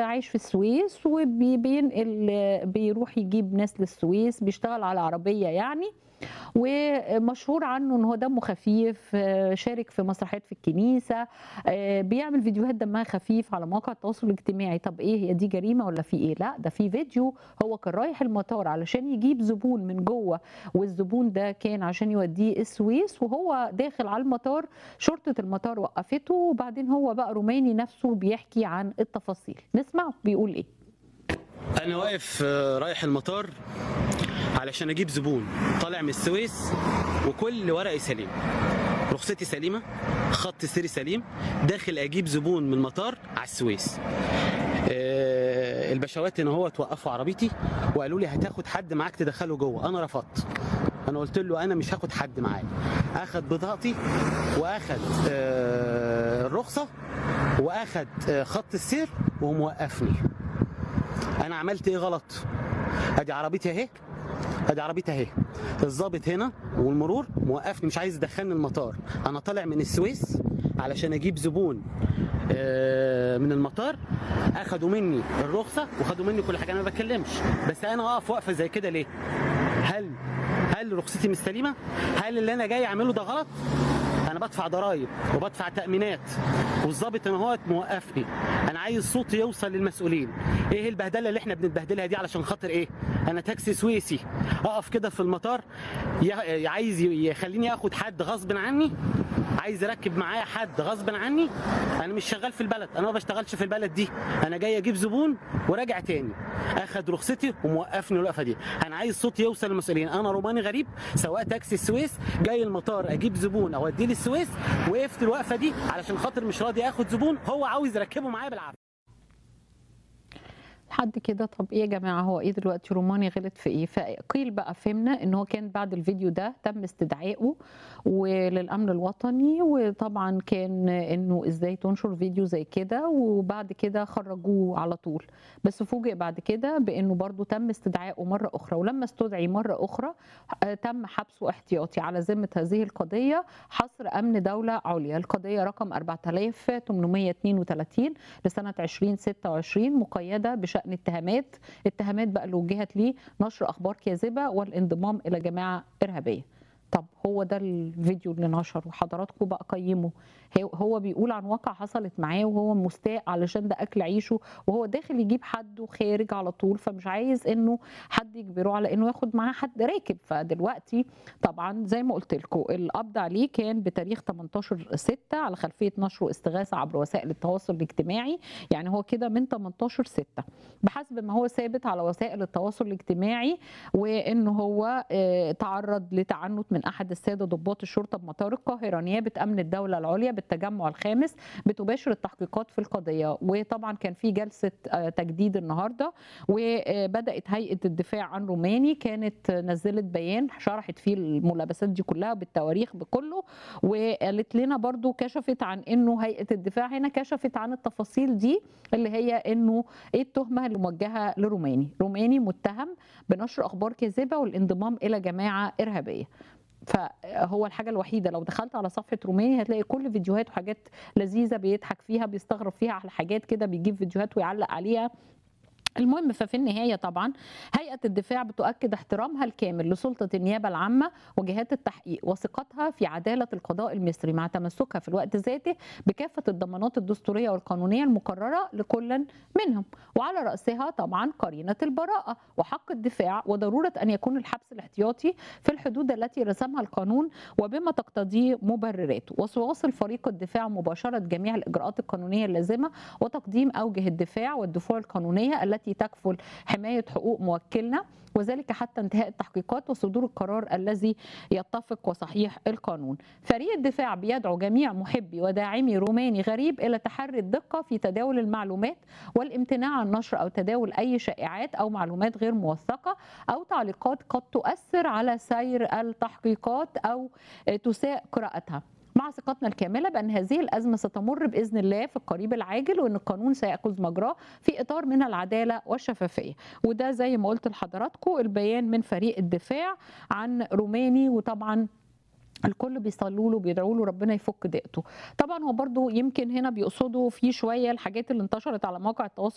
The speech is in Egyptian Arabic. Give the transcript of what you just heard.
عايش في السويس وبينقل بيروح يجيب ناس للسويس بيشتغل على عربيه يعني ومشهور عنه ان هو دمه خفيف آه، شارك في مسرحيات في الكنيسه آه، بيعمل فيديوهات دمها خفيف على مواقع التواصل الاجتماعي طب ايه هي دي جريمه ولا في ايه لا ده في فيديو هو كان رايح المطار علشان يجيب زبون من جوه والزبون ده كان عشان يوديه السويس وهو داخل على المطار شرطه المطار وقفته وبعدين هو بقى روماني نفسه بيحكي عن التفاصيل نسمعه بيقول ايه انا واقف آه، رايح المطار علشان اجيب زبون طالع من السويس وكل ورقي سليم رخصتي سليمه خط سيري سليم داخل اجيب زبون من المطار على السويس آه، البشوات ان هو توقفوا عربيتي وقالوا لي هتاخد حد معاك تدخله جوه انا رفضت انا قلت له انا مش هاخد حد معايا اخد بطاقتي واخد آه، الرخصه واخد آه، خط السير وموقفني انا عملت ايه غلط ادي عربيتي اهي ادي عربيتي اهي الظابط هنا والمرور موقفني مش عايز يدخلني المطار انا طالع من السويس علشان اجيب زبون آه، من المطار اخدوا مني الرخصه وخدوا مني كل حاجه انا ما بتكلمش بس انا اقف وقفه زي كده ليه هل هل رخصتي مش سليمه هل اللي انا جاي اعمله ده غلط انا بدفع ضرائب وبدفع تامينات والظابط ان هو موقفني انا عايز صوتي يوصل للمسؤولين ايه البهدله اللي احنا بنتبهدلها دي علشان خاطر ايه انا تاكسي سويسي اقف كده في المطار ي- عايز يخليني اخد حد غصب عني عايز يركب معايا حد غصب عني انا مش شغال في البلد انا ما بشتغلش في البلد دي انا جاي اجيب زبون وراجع تاني اخد رخصتي وموقفني الوقفه دي انا عايز صوتي يوصل للمسؤولين انا روماني غريب سواق تاكسي السويس جاي المطار اجيب زبون اوديه للسويس وقفت الوقفه دي علشان خاطر مش راضي اخد زبون هو عاوز يركبه معايا بالعافيه لحد كده طب ايه يا جماعه هو ايه دلوقتي روماني غلط في ايه فقيل بقى فهمنا ان هو كان بعد الفيديو ده تم استدعائه وللامن الوطني وطبعا كان انه ازاي تنشر فيديو زي كده وبعد كده خرجوه على طول بس فوجئ بعد كده بانه برضو تم استدعائه مره اخرى ولما استدعي مره اخرى آه، تم حبسه احتياطي على ذمه هذه القضيه حصر امن دوله عليا القضيه رقم 4832 لسنه 2026 مقيده بشان اتهامات اتهامات بقى اللي وجهت ليه نشر اخبار كاذبه والانضمام الى جماعه ارهابيه طب هو ده الفيديو اللي نشره وحضراتكم بقى قيموا هو- هو بيقول عن واقع حصلت معاه وهو مستاء علشان ده اكل عيشه وهو داخل يجيب حد وخارج على طول فمش عايز انه حد يجبره على انه ياخد معاه حد راكب فدلوقتي طبعا زي ما قلت لكم القبض عليه كان بتاريخ 18 6 على خلفيه نشر واستغاثه عبر وسائل التواصل الاجتماعي يعني هو كده من 18 6 بحسب ما هو ثابت على وسائل التواصل الاجتماعي وانه هو آه، تعرض لتعنت من احد الساده ضباط الشرطه بمطار القاهره نيابه امن الدوله العليا بالتجمع الخامس بتباشر التحقيقات في القضيه وطبعا كان في جلسه آه، تجديد النهارده وبدات هيئه الدفاع عن روماني كانت نزلت بيان شرحت فيه الملابسات دي كلها بالتواريخ بكله وقالت لنا برضو كشفت عن انه هيئه الدفاع هنا كشفت عن التفاصيل دي اللي هي انه ايه التهمه اللي موجهه لروماني روماني متهم بنشر اخبار كاذبه والانضمام الى جماعه ارهابيه فهو الحاجه الوحيده لو دخلت على صفحه روماني هتلاقي كل فيديوهات وحاجات لذيذه بيضحك فيها بيستغرب فيها على حاجات كده بيجيب فيديوهات ويعلق عليها المهم ففي النهايه طبعا هيئه الدفاع بتؤكد احترامها الكامل لسلطه النيابه العامه وجهات التحقيق وثقتها في عداله القضاء المصري مع تمسكها في الوقت ذاته بكافه الضمانات الدستوريه والقانونيه المقرره لكل منهم وعلى راسها طبعا قرينه البراءه وحق الدفاع وضروره ان يكون الحبس الاحتياطي في الحدود التي رسمها القانون وبما تقتضيه مبرراته وسيواصل فريق الدفاع مباشره جميع الاجراءات القانونيه اللازمه وتقديم اوجه الدفاع والدفوع القانونيه التي تكفل حمايه حقوق موكلنا وذلك حتى انتهاء التحقيقات وصدور القرار الذي يتفق وصحيح القانون. فريق الدفاع بيدعو جميع محبي وداعمي روماني غريب الى تحري الدقه في تداول المعلومات والامتناع عن نشر او تداول اي شائعات او معلومات غير موثقه او تعليقات قد تؤثر على سير التحقيقات او تساء قراءتها. مع ثقتنا الكاملة بأن هذه الأزمة ستمر بإذن الله في القريب العاجل وأن القانون سيأخذ مجراه في إطار من العدالة والشفافية وده زي ما قلت لحضراتكم البيان من فريق الدفاع عن روماني وطبعا الكل بيصلوا له بيدعوا له ربنا يفك ضيقته طبعا هو برضو يمكن هنا بيقصدوا في شويه الحاجات اللي انتشرت على مواقع التواصل